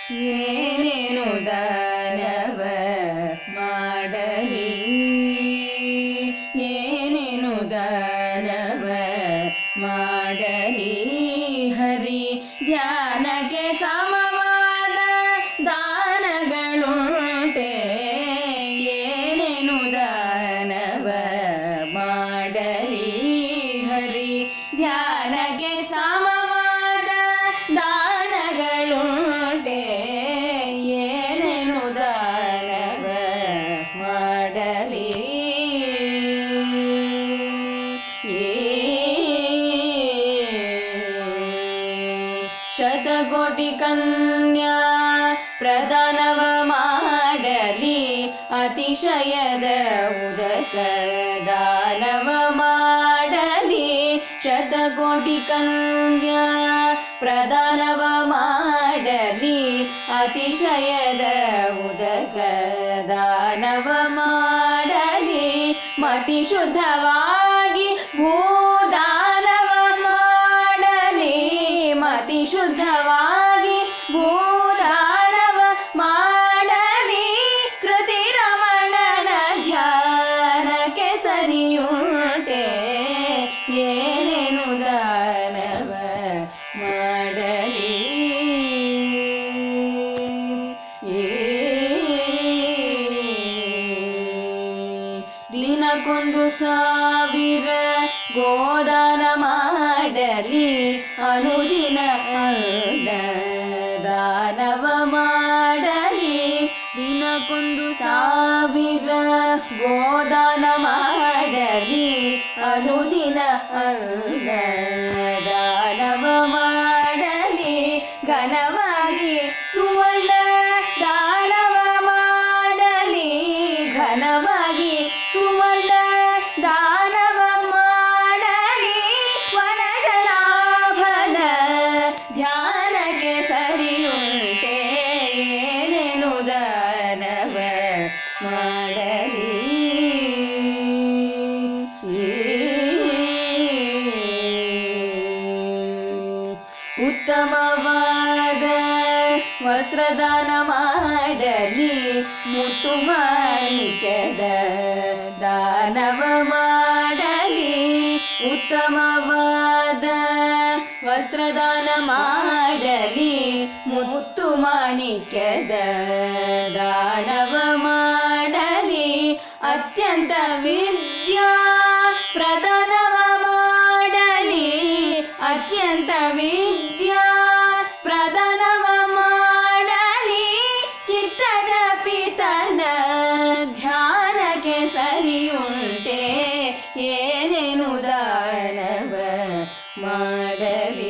ಏನೇನು ದಾನವ ಮಾಡಲಿ ಏನೇನು ದಾನವ ಮಾಡಲಿ ಹರಿ ಧ್ಯಾನಕ್ಕೆ ಸಮವಾದ ದಾನಗಳುಂಟೆ ಏನೇನು ದಾನವ ಮಾಡಲಿ ಹರಿ ಧ್ಯಾನಕ್ಕೆ ಸಮವಾದ ದಾನಗಳುಂಟೆ ಏನೇನು ದಾನವ ಮಾಡಲಿ ಶತಕೋಟಿ ಕನ್ಯಾ ಪ್ರಧಾನವ ಮಾಡಲಿ ಅತಿಶಯದ ಉದಕ ದಾನವ ಮಾಡಲಿ ಶತಕೋಟಿ ಕನ್ಯಾ ಪ್ರಧಾನವ ಮಾಡಲಿ ಅತಿಶಯದ ಉದಕ ದಾನವ ಮಾಡಲಿ ಮತಿ ಶುದ್ಧವಾಗಿ ಭೂದಾನವ ಮಾಡಲಿ ಮತಿ ಶುದ್ಧವಾಗಿ ಭೂದಾನವ ಮಾಡಲಿ ಕೃತಿ ರಮಣನ ಧ್ಯಾನಕ್ಕೆ ಸರಿಯುಂಟೆ ಏನೇನು ದಾನವ ಮಾಡಲಿ ದಿನಕ್ಕೊಂದು ಸಾವಿರ ಗೋದಾನ ಮಾಡಲಿ ಅನುದಿನ ಅನ್ನ ದಾನವ ಮಾಡಲಿ ದಿನಕ್ಕೊಂದು ಸಾವಿರ ಗೋದಾನ ಮಾಡಲಿ ಅನುದಿನ ಅನ್ನ ದಾನವ ಮಾಡಲಿ ಘನವಾಗಿ ಸುವರ್ಣ ದಾನವ ಮಾಡಲಿ ಘನವಾಗಿ ಸುವರ್ಣ ದಾನವ ಮಾಡಲಿ ವನಜಲಾಭನ ಧ್ಯಾನಕ್ಕೆ ಸರಿಯುಂಟೆ ಏನೇನು ದಾನವ ಮಾಡಲಿ ಉತ್ತಮವಾದ ವಸ್ತ್ರದಾನ ಮಾಡಲಿ ಮುತ್ತು ಮಾಣಿಕ್ಯದ ದಾನವ ಮಾಡಲಿ ಉತ್ತಮವಾದ ವಸ್ತ್ರದಾನ ಮಾಡಲಿ ಮುತ್ತು ಮಾಣಿಕ್ಯದ ದಾನವ ಮಾಡಲಿ ಅತ್ಯಂತ ವಿದ್ಯಾ ಪ್ರದಾನವ ಮಾಡಲಿ ಅತ್ಯಂತ ವಿದ್ಯಾ ಪ್ರದಾನವ ಮಾಡಲಿ ಚಿತ್ತದ ಪಿತನ ಧ್ಯಾನಕ್ಕೆ ಸರಿಯುಂಟೆ ಏನೇನು ದಾನವ ಮಾಡಲಿ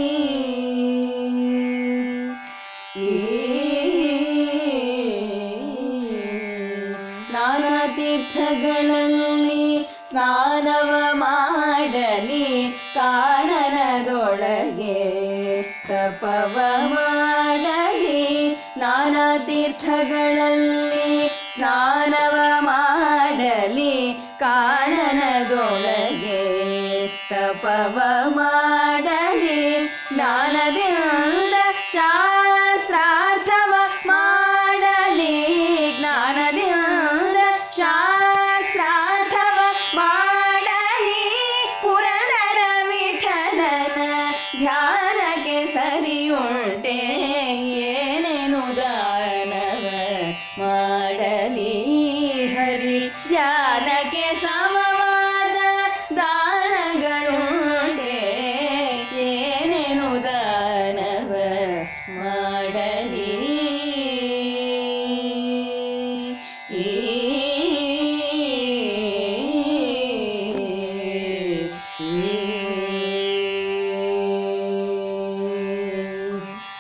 ನಾನಾ ತೀರ್ಥಗಳಲ್ಲಿ ಸ್ನಾನವ ಮಾಡಲಿ ಕಾನನದೊಳಗೆ ತಪವ ಮಾಡಲಿ ನಾನಾ ತೀರ್ಥಗಳಲ್ಲಿ ಸ್ನಾನವ ಮಾಡಲಿ ಕಾನನದೊಳಗೆ ತಪವ ಮಾಡಲಿ ಜ್ಞಾನದಿಂದ ಶಾಸ್ತ್ರಾರ್ಥವ ಮಾಡಲಿ ಜ್ಞಾನದಿಂದ ಶಾಸ್ತ್ರಾರ್ಥವ ಮಾಡಲಿ ಪುರನರ ವಿಠಲನ ಧ್ಯಾನಕ್ಕೆ ಸರಿಯುಂಟೆ ಏನೇನು ದಾನವ ಮಾಡಲಿ ಹರಿ ಧ್ಯಾನಕ್ಕೆ ಸಮವಾದ ದಾನಗಳುಂಟೆ ಏನೇನು ದಾನವ ಮಾಡಲಿ